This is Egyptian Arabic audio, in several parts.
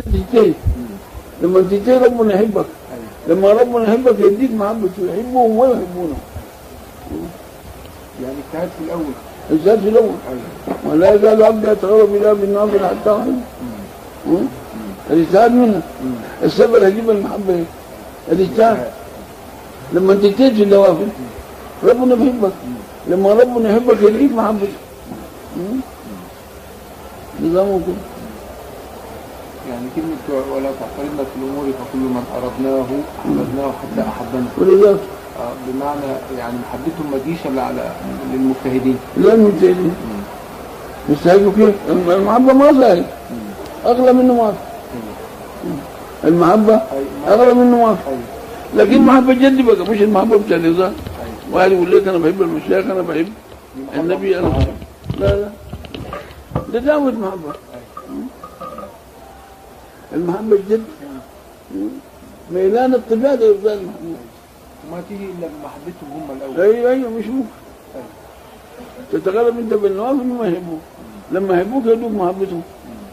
تجتهد لما تجتهد ربنا يحبك لما ربنا يحبك يديك محبته يحبهم ولا يحبونه يعني اجتهاد في الاول الزاد في الاول ايوه ولا يزال عبد يتقرب الى بالناظر حتى احبه الاجتهاد منها السبب هيجيب المحبه ايه؟ الاجتهاد لما تجتهد في النوافل ربنا بيحبك لما ربنا يحبك يديك محبته مم. نظامه كده يعني كلمة ولا تعترضنا في الأمور فكل من أردناه أردناه حتى أحبنا ولذلك آه، بمعنى يعني محبتهم ما تجيش إلا على للمجتهدين لا المجتهدين يستحقوا كيف؟ المحبة ما سهل أغلى منه ما في المحبة أي أغلى منه ما في أيوة لكن محبة جد بقى مش المحبة بتاع الهزار أيوة واحد يقول لك أنا بحب المشايخ أنا بحب دي محبة النبي أنا بحب لا لا ده دعوة محبة المحبة الجد ميلان الطبيعة لإرضاء المحبوب وما تيجي إلا بمحبتهم هم الأول ايوه ايوه مش ممكن تتغلب انت بالنوافل ما يحبوك لما يحبوك يدوك محبتهم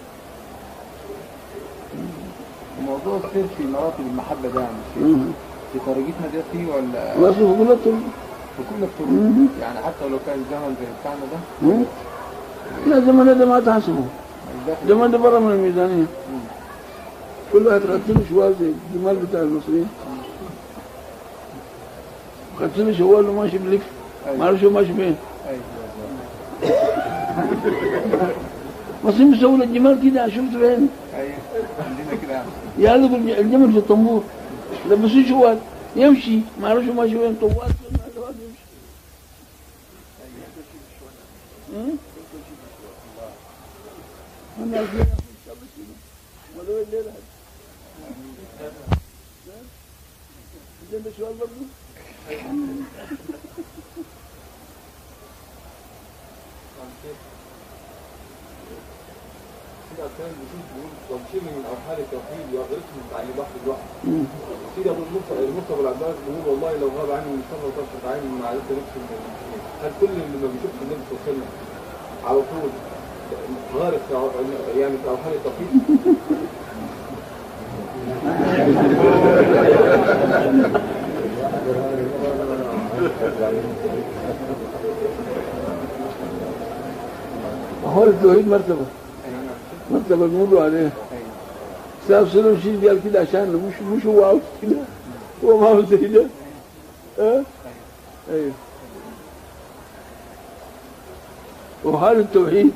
وموضوع السير في مراتب المحبة ده يعني شيء مم. في طريقتنا ده فيه ولا واصل كل الطرق في كل الطرق مم. يعني حتى لو كان الزمن زي بتاعنا ده مم. لا زمان ده ما تحسبه الداخل زمان ده بره من الميزانية مم. كل واحد رتب شوال زي الجمال بتاع المصريين خدت له شوال وماشي بلف ما اعرفش هو ماشي فين أيوة المصريين بيسووا له الجمال كده شفت فين أيوة عندنا كده يعني يعلقوا الج- الجمل في الطنبور لبسوه شوال يمشي ما اعرفش هو ماشي وين طوال طوال يمشي مم؟ أنا أقول لك ولو الليلة عندنا سؤال برضه سيدي عشان بشوف بيقول توصيل من أرحال التوحيد وغيرتهم تعليم بحث الوحي مم. سيدي أبو المصطفى المصطفى العباس بيقول والله لو غاب عني من شر طرفة عين ما عرفت نفسي من المسلمين هل كل اللي ما بيشوفش النبي صلى الله عليه وسلم على طول غارق في ع- يعني في أرحال التوحيد هو التوحيد مرتبة مرتبة بنقولوا عليها ساب سلم شيء قال كده عشان مش مش هو عاوز كده هو ما عاوز كده ها ايوه وحال التوحيد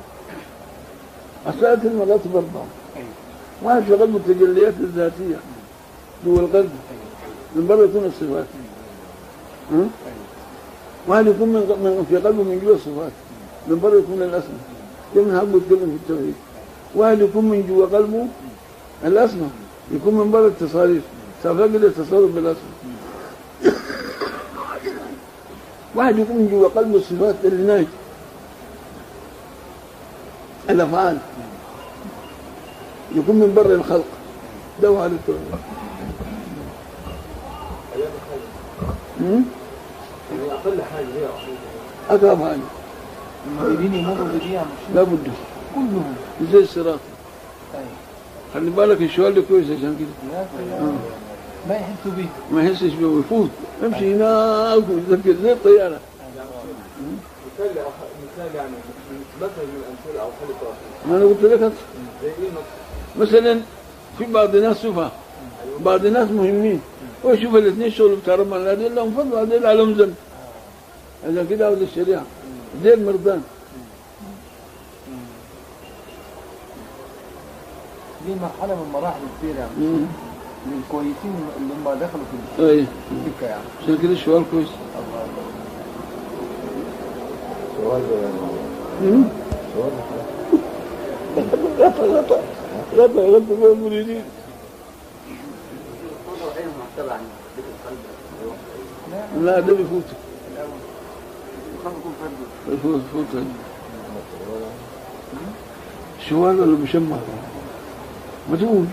أسألت المراتب أربعة واحد في قلب التجليات الذاتية جوا القلب من بره يكون الصفات ها؟ واحد يكون من من- في قلبه من جوا الصفات من بره يكون الأسمى كيف من حقه يتكلم في التوحيد واحد يكون من جوا قلبه الأسمى يكون من بره التصاريف سافقد التصرف بالأسمى واحد يكون من جوا قلبه الصفات اللي ناجي الأفعال يكون من بر الخلق ده هو على التوحيد أمم؟ يعني أقل حاجة هي أقرب حاجة المريدين يمروا بدي يا مش لا بد كلهم زي الصراط أيوة خلي بالك الشوال ده كويس عشان كده يا سلام ما يحسوا بيه ما يحسش بيه ويفوت يمشي هناك ويتذكر زي الطيارة مثال لأح- مثال يعني مثل من أمثلة أو حال التوحيد ما أنا قلت لك هات. زي إيه مثلا مثلا في بعض الناس سفهاء بعض الناس مهمين ويشوف الاثنين شغل بتاع ربنا هذول لهم فضل هذول عليهم ذنب عشان كده عاوز الشريعة زي المرضان دي مرحلة من مراحل كبيرة يعني أمم. من الكويسين اللي هم دخلوا في ايه السكة يعني عشان كده الشوال كويس الله سؤال أمم. غطى غطى غطى غطى فوق المريدين لا ده بيفوت بيفوت بيفوت شوال ولا مشمع ما تقول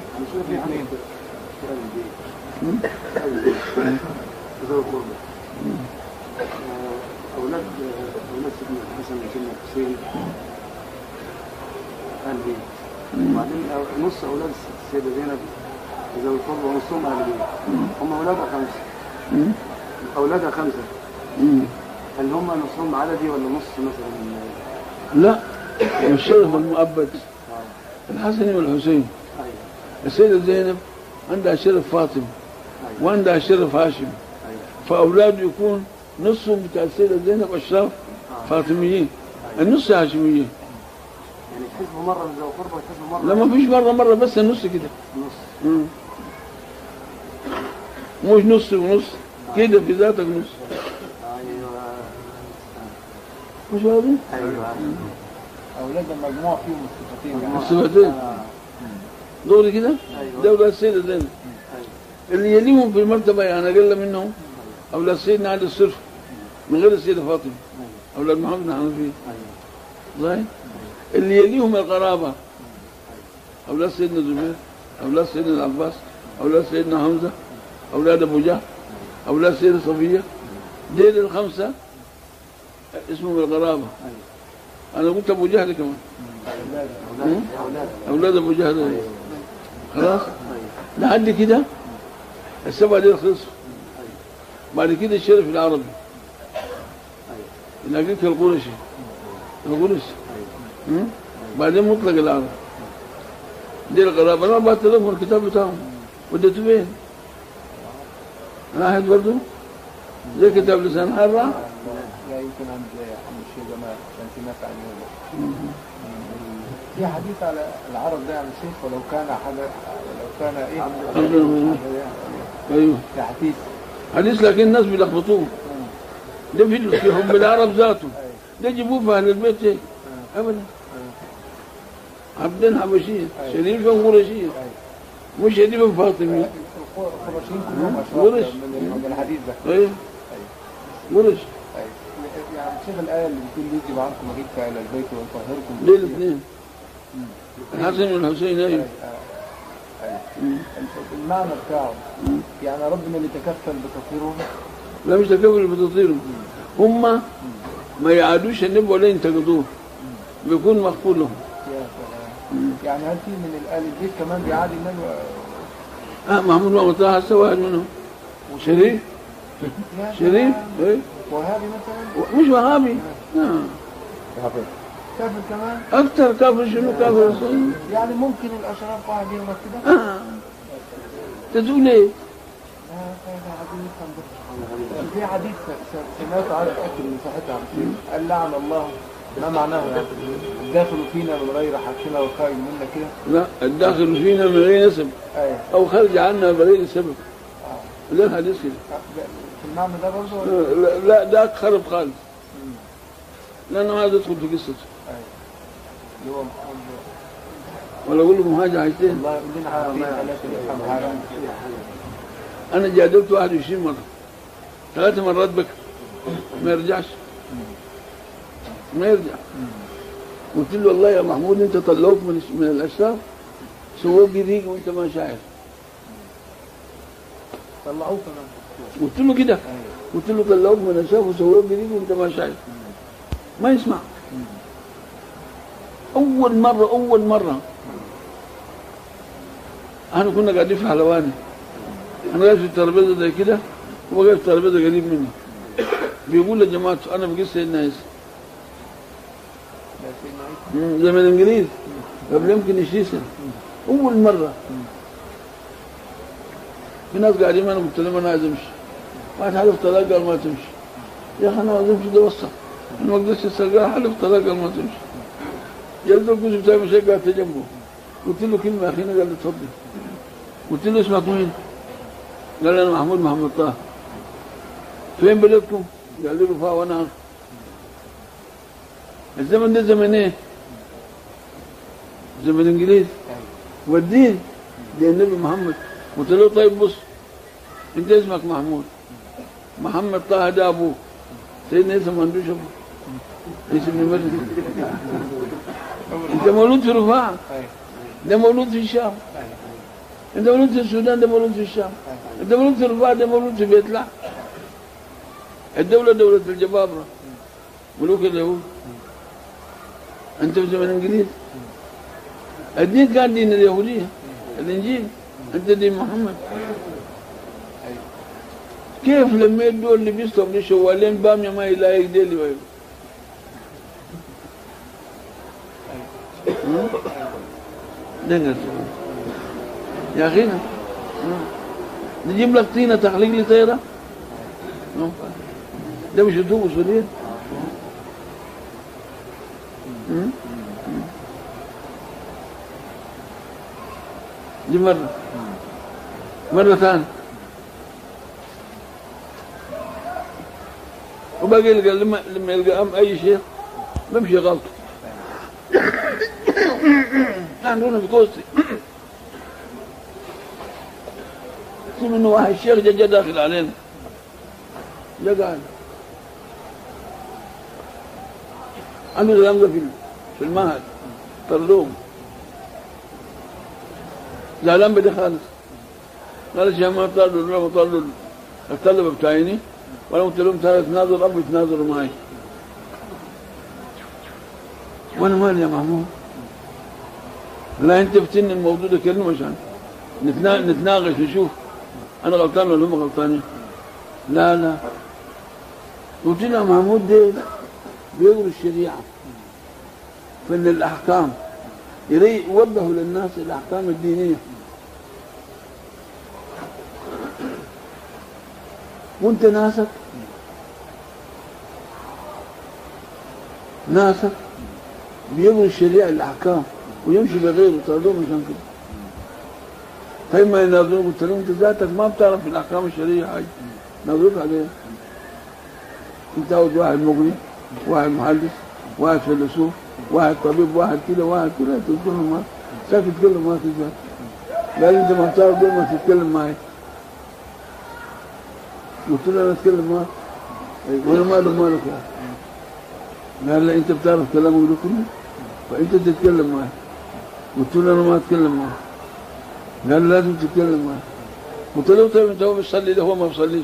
أولاد أولاد سيدنا الحسن وسيدنا الحسين قال لي وبعدين أو- نص اولاد السيده زينب ذوي القربى ونصهم اهل بيت هم اولادها خمسه مم. اولادها خمسه مم. هل هم نصهم عددي ولا نص مثلا لا الشرف المؤبد الحسن والحسين ايوه السيدة زينب عندها شرف فاطمة ايوه وعندها شرف هاشم ايوه فأولاده يكون نصهم بتاع السيدة زينب أشراف فاطميين النص هاشميين يعني تحسبوا مره ذوي القربى وتحسبوا مره لا ما فيش مرة مرة بس النص كده نص مم. مش نص ونص كده في ذاتك نص ايوه مش واضح؟ ايوه أولادها مجموع فيهم الصفتين يعني الصفتين آه. دوري كده ايوه دولة السيدة زينب ايوه اللي يليهم في المرتبة يعني أقل منهم أولاد سيدنا علي الصرف من غير السيدة فاطمة أولاد محمد بن حنفية ايوه صحيح اللي يليهم القرابة أولاد سيدنا زبير أولاد سيدنا العباس أولاد سيدنا حمزة أولاد أبو جهل أولاد سيدة صفية ديل الخمسة اسمهم القرابة أنا قلت أبو جهل كمان اولاد اولاد أولاد أبو جهل ايوه خلاص ايوه لحد كده السبعة دي خلصوا بعد كده الشرف العربي الحقيقة القرشي القرشي مم؟ بعدين مطلق العرب دي القرابة أنا بعت لهم الكتاب بتاعهم وديته فين؟ أنا أحد برضه زي كتاب لسان حرة لا يمكن عند عم الشيخ جمال عشان سمعت عنه في حديث على العرب ده يا عم الشيخ ولو كان حاجة لو كان ايه أيوه في حديث حديث لكن الناس بيلخبطوه ده في في حب العرب ذاته ده جيبوه في أهل البيت هيك أبدا عبدين حبشية شريفا قرشية مش شريفا فاطمية القرشيين كلهم قرش. اشراف من من الحديث ده أيوه قرش أيوة. يعني الشيخ الآية اللي بتقول يجب عنكم مجيئك إلى البيت ويطهركم دي الاثنين الحسن والحسين أيوه أيوة. أيوة. مم. المعنى بتاعه يعني ربنا اللي تكفل بتطهيرهم لا مش تكفل بتطيرهم هم ما يعادوش النبي ولا ينتقدوه بيكون مغفور لهم يا سلام يعني هل في من الآل البيت كمان بيعادي النبي اه محمود محمد طه هسه واحد منهم شريف يا شريف سلام. ايه وهابي مثلا مش وهابي آه. كافر كمان اكثر كافر شنو كافر السنة يعني ممكن الأشراف واحد يغلط كده آه. تقول ايه آه، هذا عدو يفهم ده. في حديث س- س- سمعته عارف أكل من صحتها عم الشيخ. قال لعن الله ما معناه يعني الداخل فينا من غير حقنا وخارج منا كده لا الداخل فينا من غير نسب ايوه او خرج عنا بغير سبب ده الحديث كده في المعنى ده برضه ولا؟ لا, لا ده خرب خالص لانه هذا يدخل في قصته اللي هو محمد ولا اقول له مهاجر عايزين الله يقول لنا حاجتين ثلاثة يفهم حاجة انا جادلته 21 مره ثلاث مرات بكر ما يرجعش ما يرجع قلت له والله يا محمود انت طلعوك من من الاشراف سووك جديد وانت ما شاعر طلعوه كمان قلت له كده قلت له طلعوك من الاشراف وسووك جديد وانت ما شاعر ما يسمع اول مره اول مره احنا كنا قاعدين في حلواني انا قاعد في الترابيزه زي كده هو قاعد في الترابيزه قريب مني بيقول لجماعته انا بقيت سيدنا عيسى ده سيدنا عيسى مم، زي ما الانجليز قبل يمكن 20 سنه اول مره في ناس قاعدين انا قلت لهم انا عايز امشي واحد حلف طلاق قال ما تمشي يا اخي انا عايز امشي ده وسط انا ما اقدرش استرجع حلف طلاق قال ما تمشي جلد الجوز بتاعي مش قاعد جنبه قلت له كلمه يا اخينا قال لي اتفضل قلت له اسمك مين؟ قال لي انا محمود محمد طه فين بلدكم؟ قال لي رفاه وانا عارف. الزمن ده زمن ايه؟ زمن الانجليز والدين دين النبي محمد قلت له طيب بص انت اسمك محمود محمد طه ده ابوك سيدنا عيسى ما عندوش ابو عيسى بن مريم انت مولود في رفاعه ايوه ده مولود في الشام انت مولود في السودان ده مولود في الشام انت مولود في رفاعه ده مولود في بيت لحم الدولة دولة الجبابرة ملوك اليهود انت في زمن الانجليز الدين كان دين اليهودية الإنجيل أنت دين محمد كيف لما يدوا اللي بيسلم دي شوالين بامية ما يلاقي ديلي ويبقى دنجر يا أخينا نجيب لك طينة تخليق لي طيرة ده مش هدوء أصولية دي مرة مرة ثانية وباقي يلقى لما لما يلقى أم أي شيء بمشي غلط عندنا في كوستي في منه واحد الشيخ جا جا داخل علينا جا قاعد عنده الكلام ده في في المعهد طردوهم زعلان بدي خالص قال يا ما طردوا ما طردوا الطلبه بتاعيني وانا قلت لهم ترى تناظر ابو يتناظروا معي وانا مالي يا محمود لا انت بتن الموضوع ده كلمه عشان نتنا- نتناقش نشوف انا غلطان ولا هم غلطانين لا لا قلت له محمود ده بيقروا الشريعه فن الاحكام يري يوضحوا للناس الاحكام الدينيه وانت ناسك ناسك بيقروا الشريعه الاحكام ويمشي بغيره طردوهم عشان كده فإما يناظرون قلت لهم انت ذاتك ما بتعرف في الاحكام الشرعيه حاجه ناظروك عليها انت عاوز واحد مغني واحد محدث واحد فيلسوف واحد طبيب واحد كده واحد كده انت قلت لهم ما ساكت تتكلم ما تزال قال انت ما بتعرف دول ما تتكلم معي قلت له انا اتكلم معك وانا مالك مالك يا أخي. قال لا انت بتعرف كلامك ده كله فانت تتكلم معي قلت له انا ما اتكلم معك قال لازم تتكلم معي قلت له طيب انت هو بيصلي ده هو ما بيصليش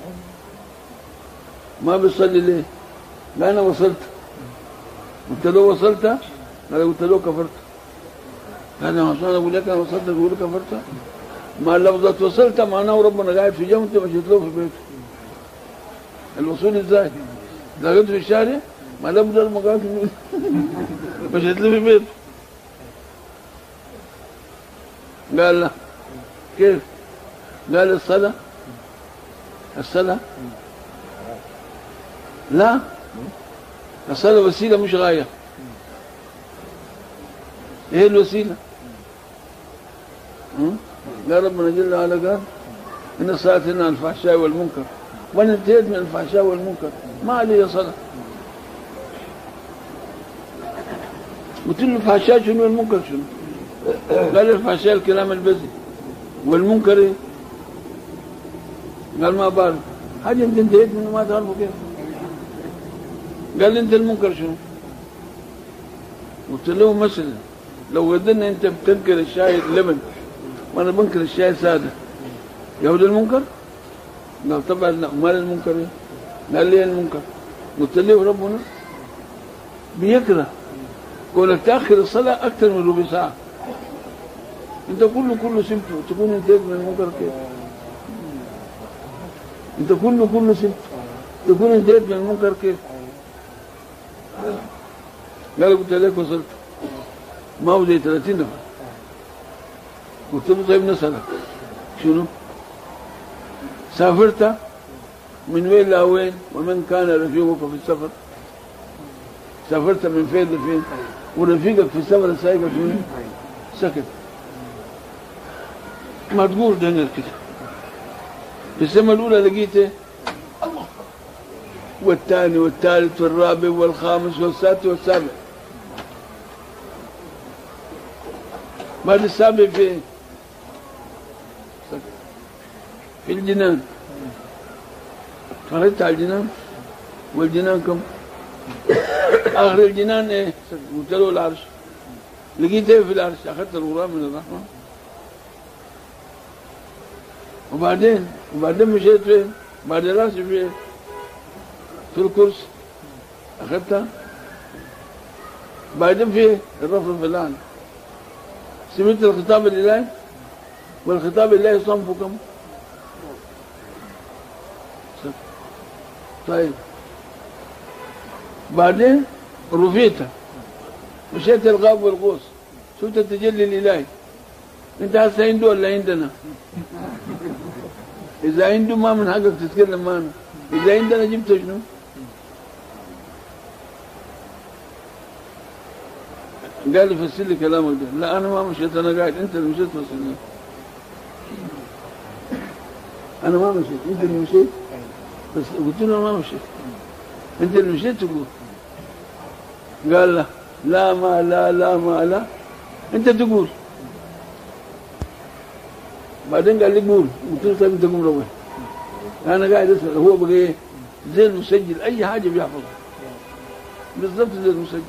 ما بيصلي ليه؟ لا انا وصلت قلت له وصلت؟ قال قلت له كفرت قال انا عشان اقول لك انا وصلت تقول لي كفرت ما لفظة وصلت معناه ربنا قاعد في جنب انت مشيت له في بيته الوصول ازاي؟ لقيته في الشارع ما لابد ما قاعد في بيته مشيت له في بيته قال لا كيف؟ قال الصلاة الصلاة لا الصلاة وسيلة مش غاية ايه الوسيلة؟ م? قال ربنا جل وعلا قال ان الصلاة تنهى عن الفحشاء والمنكر وانا انتهيت من الفحشاء والمنكر ما علي صلاة قلت له الفحشاء شنو والمنكر شنو؟ قال الفحشاء الكلام البذي والمنكر ايه؟ قال ما بعرف حاجة انت انتهيت منه ما تعرفه كيف قال لي انت المنكر شنو؟ قلت له مثلا لو قدرنا انت بتنكر الشاي لبن وانا بنكر الشاي ساده يهو ده المنكر؟ قال طبعا لا امال المنكر ايه؟ قال لي إيه المنكر قلت له ربنا بيكره كونك تاخر الصلاه اكثر من ربع ساعه انت كله كله سبت تكون انتهيت من المنكر كيف؟ انت كله كله سبت تكون انتهيت من المنكر كيف؟ قال قلت لك وصلت ما هو زي 30 نفر قلت له طيب نسألك شنو؟ سافرت من وين لوين ومن كان رفيقك في السفر؟ سافرت من فين لفين؟ ورفيقك في السفر سايقك شنو؟ سكت ما تقول دنيا كده في السنة الأولى لقيت إيه؟ الله والثاني والثالث والرابع والخامس والسادس والسابع بعد السابع فين؟ في الجنان خرجت على الجنان والجنان كم؟ آخر الجنان إيه؟ قلت له العرش لقيت إيه في العرش؟ أخذت الغراب من الرحمن وبعدين وبعدين مشيت فين؟ بعد راسي فين؟ في الكرسي أخذتها بعدين في الرفرف الآن سمعت الخطاب الإلهي والخطاب الإلهي صنفه كم صفر. طيب بعدين رفيت مشيت الغاب والغوص شفت التجلي الإلهي انت هسه عنده ولا عندنا إذا عنده ما من حقك تتكلم معنا إذا عندنا جبت شنو قال لي فسر لي كلامك ده لا انا ما مشيت انا قاعد انت اللي مشيت فسر لي انا ما مشيت انت اللي مشيت بس قلت له أنا ما مشيت انت اللي مشيت تقول قال لا لا ما لا لا ما لا انت تقول بعدين قال لي قول قلت له طيب انت قول روح انا قاعد اسال هو بقى ايه زي المسجل اي حاجه بيحفظها بالضبط زي المسجل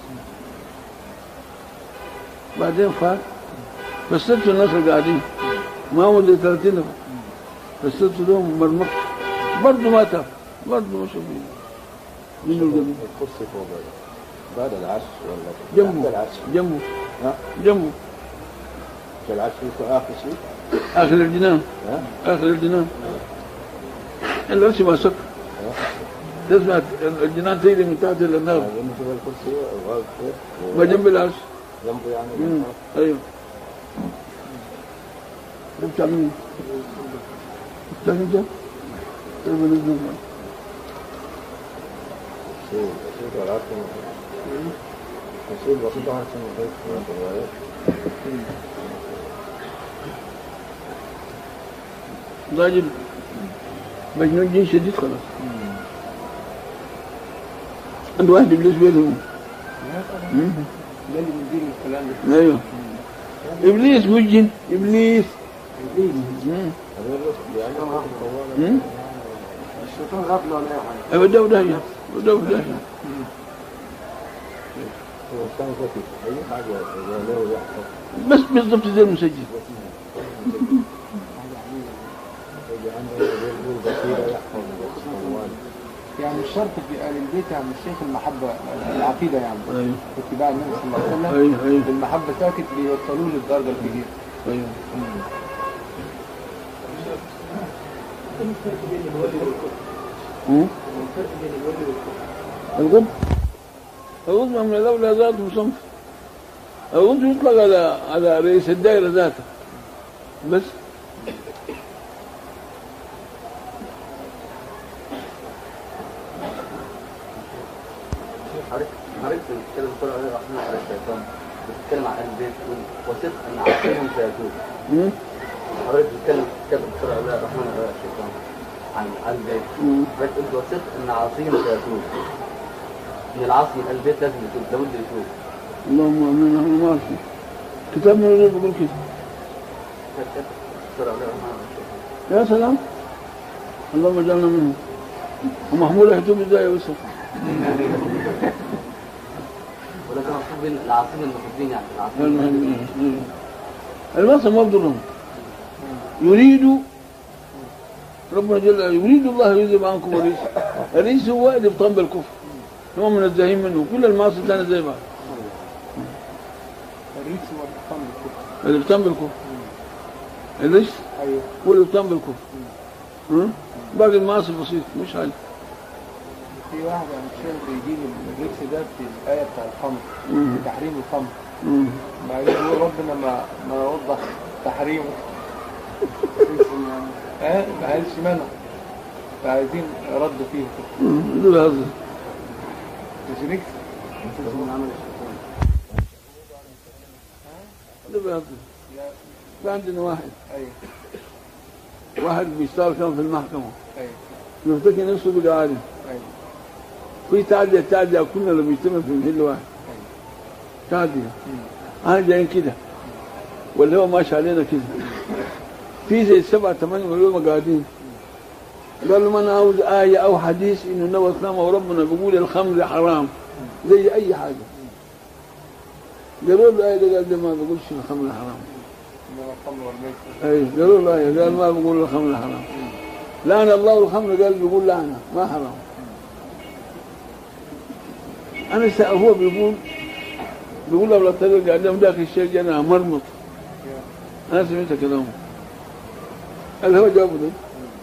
بعدين فات فسرت الناس اللي قاعدين ما هو اللي 30 نفر فسرت لهم مرمط برضه ما تاب برضه ما شافوا من القبيل الكرسي فوق بعد العرش ولا بعد جنبه العرش جنبه ها جنبه في العرش يكون اخر شيء اخر الجنان ها اخر الجنان العرش ما سكر تسمع الجنان تجري من تحت الى النار بالنسبه للكرسي الغرب كيف ما جنب العرش جنبه يعني مم. ايوه بتاع مين؟ بتاع انت؟ طيب نزل شيء شيء العرش شيء بسيط عن شيء غير راجل مجنون جن شديد خلاص عنده واحد ابليس بينهم ده اللي بيدير الكلام ده ايوه ابليس مش جن ابليس مم. مم. الشيطان غفله ولا اي حاجه ايوه ده وده يعني. وده وده يعني. هو كان ذكي اي حاجه اذا له يحصل بس بالضبط زي المسجل يجي عنده يقول بصيره يحفظ الاموال يعني الشرط في آل البيت يعني الشيخ المحبة العقيدة يعني ايوه اتباع النبي صلى الله عليه وسلم ايوه ايوه بالمحبة ساكت بيوصلوه للدرجة الكبيرة ايوه مم. الغب الغب من لولا ذاته صنف الغب يطلق على على رئيس الدائرة ذاته بس حضرتك حضرتك بتتكلم كل عليه رحمه على الشيطان بتتكلم عن اهل البيت وثق ان عاصمهم سيتوب مم. حضرتك بتتكلم بتتكلم كل عليه رحمه على الشيطان عن اهل البيت مم. بس انت وثق ان عاصيهم سيتوب ان العاصي من اهل البيت لازم يتوب لابد يتوب اللهم امين نحن ما عارفين كتاب من الغيب بيقول كده كل عليه رحمه على الشيطان يا سلام اللهم اجعلنا منهم ومحمول يحتوب ازاي يا يوسف ولكن مقصود بين العاصين المحبين يعني العاصين المهم المصر ما بضرهم يريد ربنا جل يريد الله يذهب عنكم الريس الريس هو الابطال بالكفر هو من الزهيم منه كل المعاصي الثانيه زي بعض الريس هو الإحسان بالكفر الابطال بالكفر الريس أيوه هو الابطال بالكفر ها؟ باقي المعاصي بسيط مش حاجه في واحد يعني الشيخ بيجيب الريس ده في الآية بتاع الخمر مم. في تحريم الخمر مم. بعدين هو ربنا ما ما وضح تحريمه ها ما قالش منع فعايزين ردوا فيه كده مم. ده بيهزر مش ريكس ده بيهزر في عندنا واحد ايوه واحد بيشتغل كان في المحكمه ايوه يفتكر نفسه بقى عالم ايوه في تعدية تعدية كنا لما بيجتمع في محل واحد تعدية أنا جايين كده واللي هو ماشي علينا كده في زي سبعة ثمانية مليون قاعدين قال له ما أنا عاوز آية أو حديث إنه النبي صلى الله عليه وسلم وربنا بيقول الخمر حرام زي أي حاجة قالوا له الآية دي قال لي ما بقولش الخمر حرام انما الخمر والميسر أي قالوا له الآية قال ما بقول الخمر حرام لعن الله الخمر قال بيقول لعنة ما حرام أنا سا- هو بيقول بيقول لو الطريق قاعد لهم داخل الشيخ أنا مرمط انا سمعت كلامه اللي هو جابه ده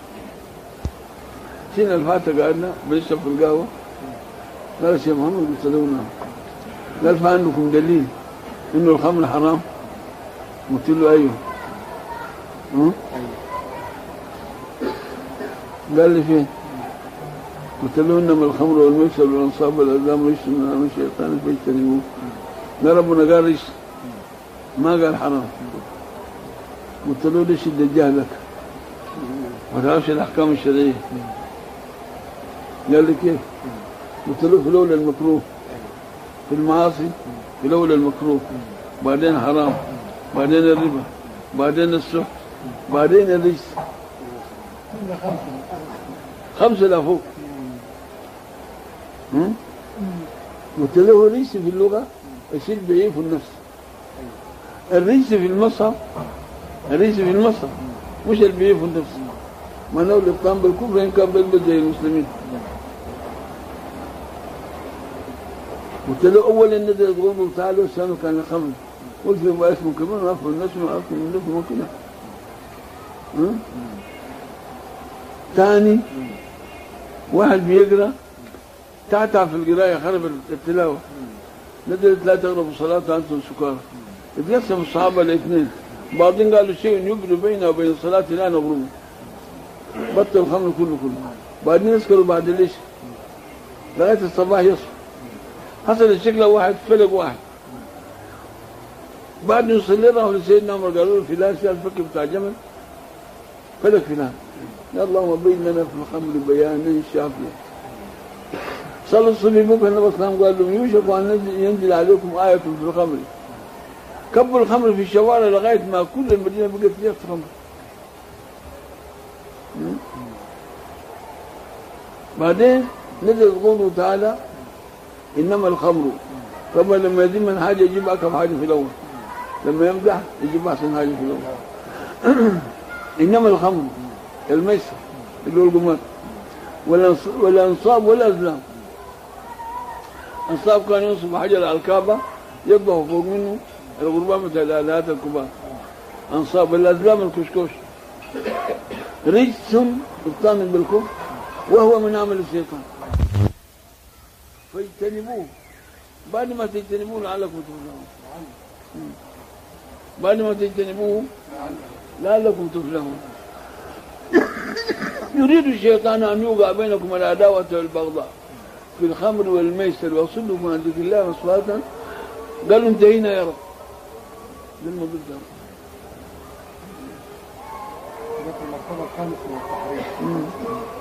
سينا الفاتحة قعدنا بنشرب في القهوة قال يا شيخ محمد قلت له نعم قال فعندكم دليل انه الخمر حرام قلت له ايوه ها؟ قال لي فين قلت له انما الخمر والميسر والانصاب والازلام رجس من عمل الشيطان فاجتنبوه قال ربنا قال رجس ما قال حرام قلت له ليش الدجال لك ما تعرفش الاحكام الشرعيه قال لي كيف قلت له في الاولى المكروه في المعاصي في الاولى المكروه بعدين حرام بعدين الربا بعدين السحت بعدين الرجس خمسة لا فوق هم؟ قلت له الرجس في اللغة يصير ضعيف النفس الرجس في المصحف الرجس في المصحف مش الضعيف النفس ما نقول الإبطان بالكفر إن كان بيلبس زي المسلمين قلت له أول إن نزل قوله تعالى والسلام كان خمر قلت له ما اسمه كمان عفو الناس ما عفو من نفسه ما كده ها؟ ثاني واحد بيقرا تعتع في القرايه خرب التلاوه نزلت لا تقربوا الصلاه وانتم سكارى اتقسم الصحابه لاثنين بعضهم قالوا شيء يجري بيننا وبين الصلاه لا نغرمه بطل الخمر كله كله بعدين يسكروا بعد ليش لغايه الصباح يصحوا حصل الشكل واحد فلق واحد بعد ما يصلي راحوا لسيدنا عمر قالوا له فلان شال الفك بتاع جمل فلك فلان يا اللهم بين لنا في الخمر بيانا شافيا صلوا الصبح بكره النبي صلى الله عليه وسلم قال لهم يوشك ان ينزل- ينزل عليكم آية في الخمر كبوا الخمر في الشوارع لغاية ما كل المدينة بقت فيها خمر م? بعدين نزل قوله تعالى إنما الخمر طبعا لما يذم من حاجة يجيب أكم حاجة في الأول لما يمدح يجيب أحسن حاجة في الأول إنما الخمر الميسر اللي هو القمار والأنص- والأنصاب والأزلام أنصاب كان ينصب حجر على الكعبة يقبه فوق منه الغربان مثل الآلات الكبار أنصاب الأزلام الكشكوش رجس ابطان بالكفر وهو من عمل الشيطان فاجتنبوه بعد ما تجتنبوه لعلكم تفلحون مم. بعد ما تجتنبوه لعلكم تفلحون يريد الشيطان أن يوقع بينكم العداوة والبغضاء في الخمر والميسر ويصدكم عن ذكر الله أصواتا قالوا انتهينا يا رب ده الموضوع ده ده في المرتبة الخامسة من التحريم مم.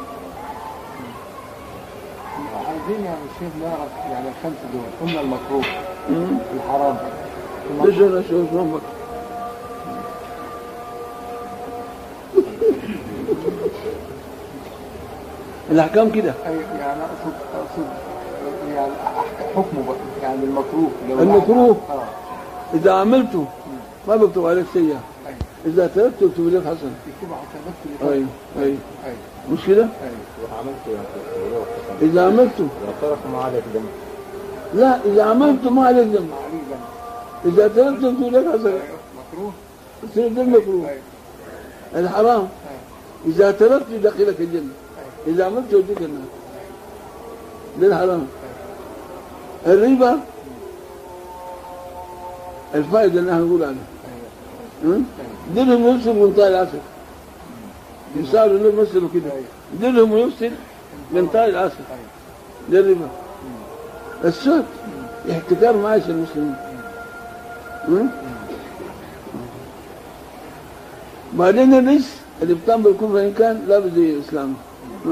عايزين يعني الشيخ نعرف يعني الخمسة دول قلنا المكروه مم. الحرام ليش انا شو اسمك الاحكام كده أي- يعني اقصد اقصد يعني أح- حكمه بقى يعني المكروه لو المكروه. واحد- اه اذا عملته ما بكتب عليك سيئه ايوه اذا تركته يكتب لك حسن يكتب حسنات في الإطار. ايوه ايوه ايوه مش كده ايوه وعملته يعني لو قسم. اذا عملته لو ترك ما عليك دم لا اذا عملته ما عليك ذنب عليه ذنب اذا تركته يكتب لك حسن ايوه مكروه يصير ده المكروه ايوه الحرام اذا تركته يدخلك الجنه اذا عملته يوديك النار ده الحرام الربا الفائده اللي احنا نقول عليها ها؟ درهم يفصل من طاي العسل يسألوا له مثلوا كده درهم يفصل من طاي العسل ده الربا السود احتكار معاش المسلمين ها؟ بعدين الرجس اللي بتعمل بالكفر ان كان لابس زي الاسلام ها؟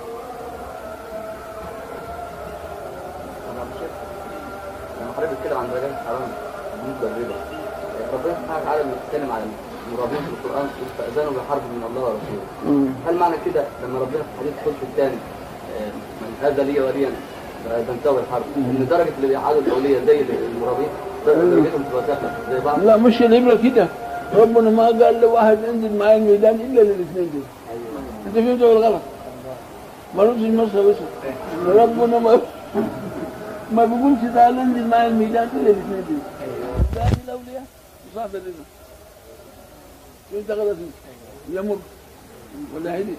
لما حضرتك بتتكلم عن درجات الحرام بالنسبه للربا ربنا سبحانه وتعالى بيتكلم عن المرابين في القران فاذانوا بحرب من الله ورسوله مم. هل معنى كده لما ربنا في حديث الصلح الثاني آه، من هذا لي وليا بنتوي الحرب ان درجه اللي بيعادوا الاوليه زي المرابين درجتهم تبقى سهله زي بعض لا مش الابره كده ربنا ما قال لواحد انزل معايا الميدان الا للاثنين دول انت فهمت ولا غلط؟ ما رمش المصر بس ربنا ما ما بيقولش تعال انزل معايا الميدان الا الاثنين دول ثاني الاولياء وصاحب الربا انت غلط يمر ولا هدي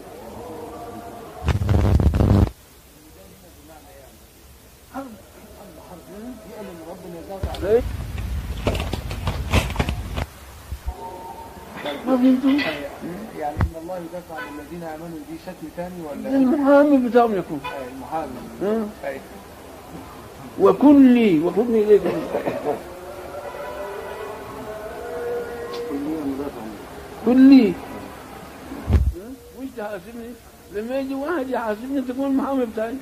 ليه؟ ما فهمتوا؟ يعني ان الله يدافع عن الذين امنوا دي شكل ثاني ولا المحامي بتاعهم يكون أي المحامي ها؟ أي. وكن لي وخذني اليك كلية مدافع عنه. كن لي ها؟ وش تحاسبني لما يجي واحد يحاسبني تكون المحامي بتاعي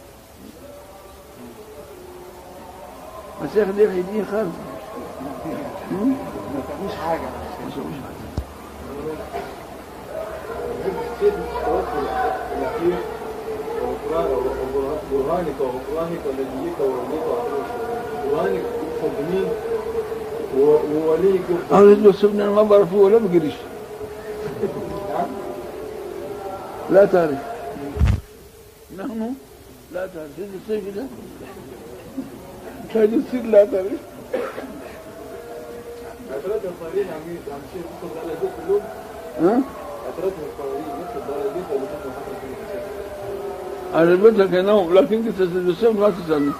الشيخ ده يديه خالص ما تعملش حاجه شيء التوكل الأخير برهانك وغفرانك ونبيك ووليك برهانك يقصد بمين و- ووليك يقصد أنا لو سبنا ما بعرف ولا بقرش لا تعرف نحن لا تعرف هذا الصيف ده هذا السر لا تعرف اعتراض القائلين عم عم شيء يقصد على البيت كلهم ها اعتراض القائلين يقصد على البيت ولا يقصد حتى في الإنسان على البيت كانهم لكن كنت الصيف ما تسألني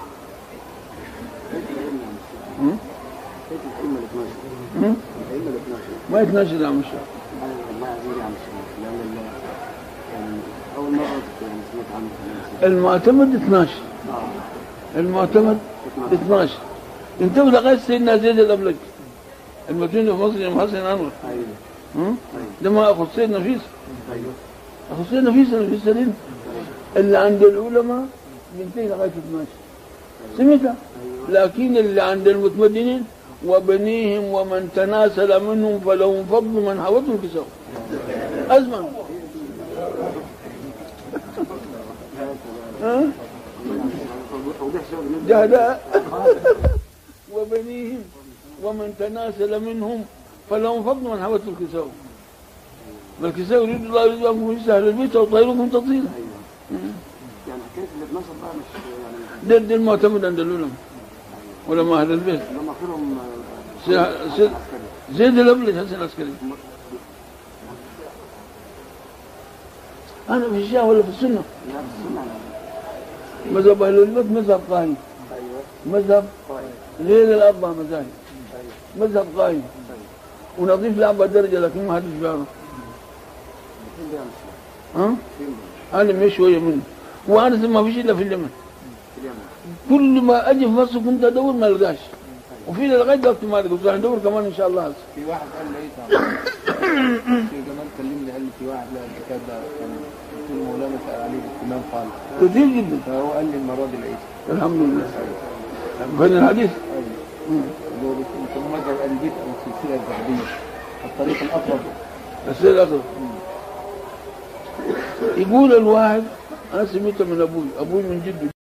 هم؟ بيت الأئمة ال 12 هم؟ الأئمة ال 12 ما يتناشد يا عم الشيخ أنا والله عزيزي يا عم الشيخ لأن ال- يعني أول مرة يعني سمعت عنه في الناس. المعتمد 12 آه. المعتمد 12 انتبه لغايه سيدنا زيد الابلج المدينه في مصر يوم حسن انور أيوه هم؟ ده ما اخو سيد نفيس أيوه اخو سيد نفيس نفيس سليم اللي عند العلماء ينتهي لغايه 12 سمعت لكن اللي عند المتمدنين وبنيهم ومن تناسل منهم فلهم فضل من حوته الكسوة أزمن ها؟ توضيح شوية بالنسبة جهداء وبنيهم ومن تناسل منهم فلهم فضل من حوته الكسوة والكسوة يريد الله يريد أنكم يسهل البيت وطيركم تطيلا يعني حكاية ال 12 بقى مش يعني ده ده المعتمد عند العلماء علماء أهل البيت اللي هم آخرهم سي- سي- زيد الأبلج حسن العسكري أنا في الشيعة ولا في السنة لا في السنة يعني. مذهب أهل البيت مذهب قائم أيوه مذهب غير الأربع مذاهب مذهب قائم ونضيف لأربع درجة لكن ما حدش بيعرف فين ده يا عم الشيخ؟ ها فين ده؟ أنا مش شوية منه وأنا ما فيش إلا في اليمن في اليمن كل ما أجي في مصر كنت أدور ما ألقاش وفي لغاية دلوقتي ما ألقى بس هندور كمان إن شاء الله هسه في واحد قال لي ايه طبعا في جمال كلمني قال لي في واحد لقى الكتاب ده كان قلت له مولانا سأل عليه بالإمام خالد كثير جدا فهو قال لي المرة دي لقيته الحمد لله فين الحديث اللي هو بيسموه مذهب أهل البيت أو السلسلة الذهبية الطريق الأقرب السيد الأخضر يقول الواحد أنا سمعت من أبوي أبوي من جده